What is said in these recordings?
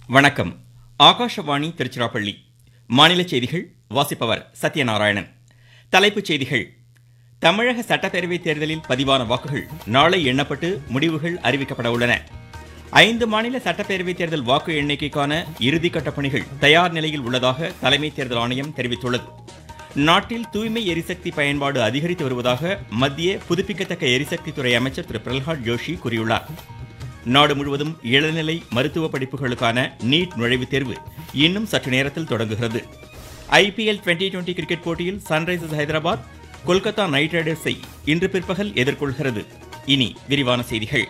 வணக்கம் ஆகாஷவாணி திருச்சிராப்பள்ளி மாநில செய்திகள் வாசிப்பவர் சத்யநாராயணன் தலைப்புச் செய்திகள் தமிழக சட்டப்பேரவை தேர்தலில் பதிவான வாக்குகள் நாளை எண்ணப்பட்டு முடிவுகள் அறிவிக்கப்பட உள்ளன ஐந்து மாநில சட்டப்பேரவை தேர்தல் வாக்கு எண்ணிக்கைக்கான இறுதிக்கட்ட பணிகள் தயார் நிலையில் உள்ளதாக தலைமை தேர்தல் ஆணையம் தெரிவித்துள்ளது நாட்டில் தூய்மை எரிசக்தி பயன்பாடு அதிகரித்து வருவதாக மத்திய புதுப்பிக்கத்தக்க எரிசக்தி துறை அமைச்சர் திரு பிரல்ஹாத் ஜோஷி கூறியுள்ளார் நாடு முழுவதும் இளநிலை மருத்துவ படிப்புகளுக்கான நீட் நுழைவுத் தேர்வு இன்னும் சற்று நேரத்தில் தொடங்குகிறது ஐபிஎல் டுவெண்டி டுவெண்டி கிரிக்கெட் போட்டியில் சன்ரைசர்ஸ் ஹைதராபாத் கொல்கத்தா நைட் ரைடர்ஸை இன்று பிற்பகல் எதிர்கொள்கிறது இனி விரிவான செய்திகள்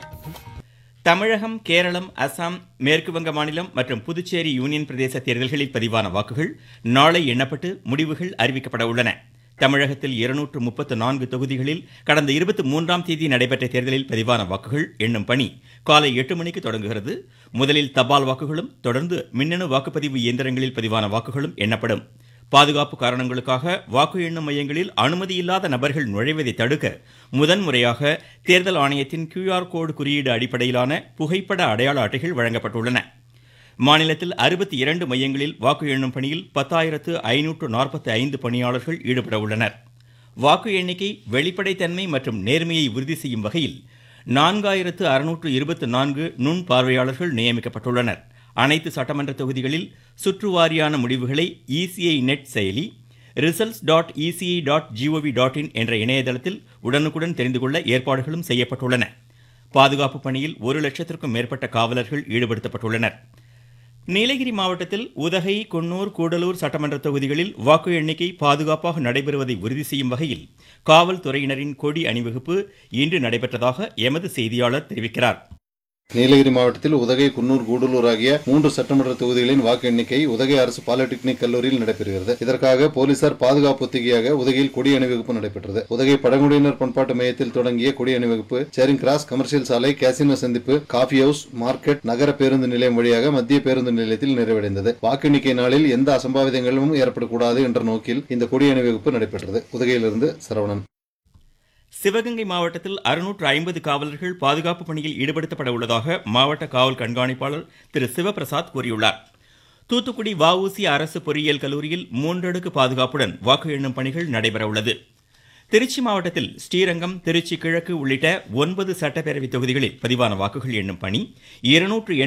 தமிழகம் கேரளம் அசாம் மேற்கு வங்க மாநிலம் மற்றும் புதுச்சேரி யூனியன் பிரதேச தேர்தல்களில் பதிவான வாக்குகள் நாளை எண்ணப்பட்டு முடிவுகள் அறிவிக்கப்பட உள்ளன தமிழகத்தில் இருநூற்று முப்பத்து நான்கு தொகுதிகளில் கடந்த இருபத்தி மூன்றாம் தேதி நடைபெற்ற தேர்தலில் பதிவான வாக்குகள் எண்ணும் பணி காலை எட்டு மணிக்கு தொடங்குகிறது முதலில் தபால் வாக்குகளும் தொடர்ந்து மின்னணு வாக்குப்பதிவு இயந்திரங்களில் பதிவான வாக்குகளும் எண்ணப்படும் பாதுகாப்பு காரணங்களுக்காக வாக்கு எண்ணும் மையங்களில் அனுமதி இல்லாத நபர்கள் நுழைவதை தடுக்க முதன்முறையாக தேர்தல் ஆணையத்தின் கியூஆர் கோடு குறியீடு அடிப்படையிலான புகைப்பட அடையாள அட்டைகள் வழங்கப்பட்டுள்ளன மாநிலத்தில் அறுபத்தி இரண்டு மையங்களில் வாக்கு எண்ணும் பணியில் பத்தாயிரத்து ஐநூற்று நாற்பத்தி ஐந்து பணியாளர்கள் ஈடுபட உள்ளனர் வாக்கு எண்ணிக்கை வெளிப்படைத்தன்மை மற்றும் நேர்மையை உறுதி செய்யும் வகையில் நான்காயிரத்து அறுநூற்று இருபத்தி நான்கு நுண் பார்வையாளர்கள் நியமிக்கப்பட்டுள்ளனர் அனைத்து சட்டமன்ற தொகுதிகளில் சுற்றுவாரியான முடிவுகளை இசிஐ நெட் செயலி results dot ECI dot GOV dot in என்ற இணையதளத்தில் உடனுக்குடன் தெரிந்து கொள்ள ஏற்பாடுகளும் செய்யப்பட்டுள்ளன பாதுகாப்பு பணியில் ஒரு லட்சத்திற்கும் மேற்பட்ட காவலர்கள் ஈடுபடுத்தப்பட்டுள்ளனர் நீலகிரி மாவட்டத்தில் உதகை குன்னூர் கூடலூர் சட்டமன்ற தொகுதிகளில் வாக்கு எண்ணிக்கை பாதுகாப்பாக நடைபெறுவதை உறுதி செய்யும் வகையில் காவல்துறையினரின் கொடி அணிவகுப்பு இன்று நடைபெற்றதாக எமது செய்தியாளர் தெரிவிக்கிறார் நீலகிரி மாவட்டத்தில் உதகை குன்னூர் கூடலூர் ஆகிய மூன்று சட்டமன்ற தொகுதிகளின் வாக்கு எண்ணிக்கை உதகை அரசு பாலிடெக்னிக் கல்லூரியில் நடைபெறுகிறது இதற்காக போலீசார் பாதுகாப்பு ஒத்திகையாக உதகையில் கொடி அணிவகுப்பு நடைபெற்றது உதகை பழங்குடியினர் பண்பாட்டு மையத்தில் தொடங்கிய கொடி அணிவகுப்பு சேரிங் கிராஸ் கமர்ஷியல் சாலை கேசினோ சந்திப்பு காஃபி ஹவுஸ் மார்க்கெட் நகர பேருந்து நிலையம் வழியாக மத்திய பேருந்து நிலையத்தில் நிறைவடைந்தது வாக்கு எண்ணிக்கை நாளில் எந்த அசம்பாவிதங்களும் ஏற்படக்கூடாது என்ற நோக்கில் இந்த கொடி அணிவகுப்பு நடைபெற்றது உதகையிலிருந்து சரவணன் சிவகங்கை மாவட்டத்தில் அறுநூற்று ஐம்பது காவலர்கள் பாதுகாப்பு பணியில் ஈடுபடுத்தப்பட உள்ளதாக மாவட்ட காவல் கண்காணிப்பாளர் திரு சிவபிரசாத் கூறியுள்ளார் தூத்துக்குடி வஉசி அரசு பொறியியல் கல்லூரியில் மூன்றடுக்கு பாதுகாப்புடன் வாக்கு எண்ணும் பணிகள் நடைபெற உள்ளது திருச்சி மாவட்டத்தில் ஸ்ரீரங்கம் திருச்சி கிழக்கு உள்ளிட்ட ஒன்பது சட்டப்பேரவை தொகுதிகளில் பதிவான வாக்குகள் எண்ணும் பணி இருநூற்று